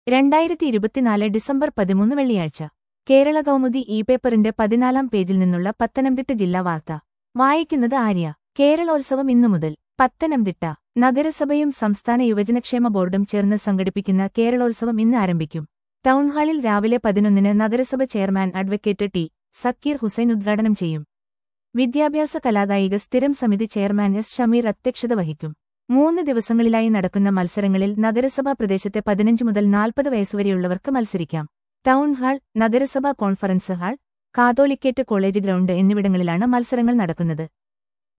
രണ്ടായിരത്തി ഇരുപത്തിനാല് ഡിസംബർ പതിമൂന്ന് വെള്ളിയാഴ്ച കേരള കൗമുദി ഇ പേപ്പറിന്റെ പതിനാലാം പേജിൽ നിന്നുള്ള പത്തനംതിട്ട ജില്ലാ വാർത്ത വായിക്കുന്നത് ആര്യ കേരളോത്സവം ഇന്നു മുതൽ പത്തനംതിട്ട നഗരസഭയും സംസ്ഥാന യുവജനക്ഷേമ ബോർഡും ചേർന്ന് സംഘടിപ്പിക്കുന്ന കേരളോത്സവം ഇന്ന് ആരംഭിക്കും ടൗൺഹാളിൽ രാവിലെ പതിനൊന്നിന് നഗരസഭ chairman advocate T Zakir Hussain ഉദ്ഘാടനം ചെയ്യും വിദ്യാഭ്യാസ കലാകായിക സ്ഥിരം സമിതി ചെയർമാൻ എസ് ഷമീർ അധ്യക്ഷത വഹിക്കും മൂന്ന് ദിവസങ്ങളിലായി നടക്കുന്ന മത്സരങ്ങളിൽ നഗരസഭാ പ്രദേശത്തെ പതിനഞ്ച് മുതൽ നാൽപ്പത് വയസ്സുവരെയുള്ളവർക്ക് മത്സരിക്കാം ടൗൺ ഹാൾ നഗരസഭാ conference hall Catholicate college ground എന്നിവിടങ്ങളിലാണ് മത്സരങ്ങൾ നടക്കുന്നത്